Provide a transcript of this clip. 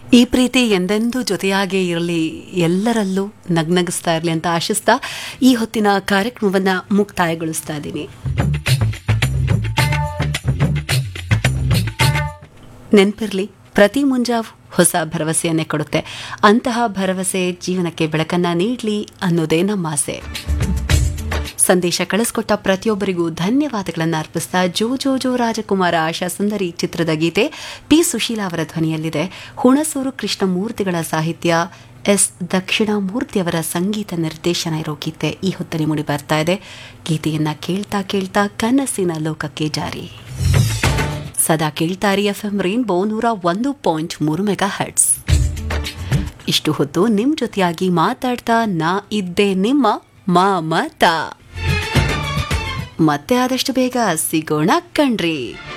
ಈ ಪ್ರೀತಿ ಎಂದೆಂದೂ ಜೊತೆಯಾಗೇ ಇರಲಿ ಎಲ್ಲರಲ್ಲೂ ನಗ್ನಗಿಸ್ತಾ ಇರಲಿ ಅಂತ ಆಶಿಸ್ತಾ ಈ ಹೊತ್ತಿನ ಕಾರ್ಯಕ್ರಮವನ್ನ ಮುಕ್ತಾಯಗೊಳಿಸ್ತಾ ಇದ್ದೀನಿ ನೆನಪಿರ್ಲಿ ಪ್ರತಿ ಮುಂಜಾವು ಹೊಸ ಭರವಸೆಯನ್ನೇ ಕೊಡುತ್ತೆ ಅಂತಹ ಭರವಸೆ ಜೀವನಕ್ಕೆ ಬೆಳಕನ್ನ ನೀಡಲಿ ಅನ್ನೋದೇ ನಮ್ಮ ಆಸೆ ಸಂದೇಶ ಕಳಿಸ್ಕೊಟ್ಟ ಪ್ರತಿಯೊಬ್ಬರಿಗೂ ಧನ್ಯವಾದಗಳನ್ನು ಅರ್ಪಿಸ್ತಾ ಜೋ ಜೋ ಜೋ ರಾಜಕುಮಾರ ಆಶಾ ಸುಂದರಿ ಚಿತ್ರದ ಗೀತೆ ಪಿ ಸುಶೀಲಾ ಅವರ ಧ್ವನಿಯಲ್ಲಿದೆ ಹುಣಸೂರು ಕೃಷ್ಣಮೂರ್ತಿಗಳ ಸಾಹಿತ್ಯ ಎಸ್ ದಕ್ಷಿಣಾಮೂರ್ತಿಯವರ ಸಂಗೀತ ನಿರ್ದೇಶನ ಇರೋ ಗೀತೆ ಈ ಹೊತ್ತಲ್ಲಿ ಮೂಡಿ ಬರ್ತಾ ಇದೆ ಗೀತೆಯನ್ನ ಕೇಳ್ತಾ ಕೇಳ್ತಾ ಕನಸಿನ ಲೋಕಕ್ಕೆ ಜಾರಿ ಸದಾ ಕೇಳ್ತಾರಿ ಎಫ್ ಎಂ ರೇನ್ಬೋ ನೂರ ಒಂದು ಪಾಯಿಂಟ್ ಮೂರು ಮೆಗಾ ಹರ್ಟ್ಸ್ ಇಷ್ಟು ಹೊತ್ತು ನಿಮ್ ಜೊತೆಯಾಗಿ ಮಾತಾಡ್ತಾ ನಾ ಇದ್ದೆ ನಿಮ್ಮ ಮಮತಾ ಮತ್ತೆ ಆದಷ್ಟು ಬೇಗ ಸಿಗೋಣ ಕಣ್ರಿ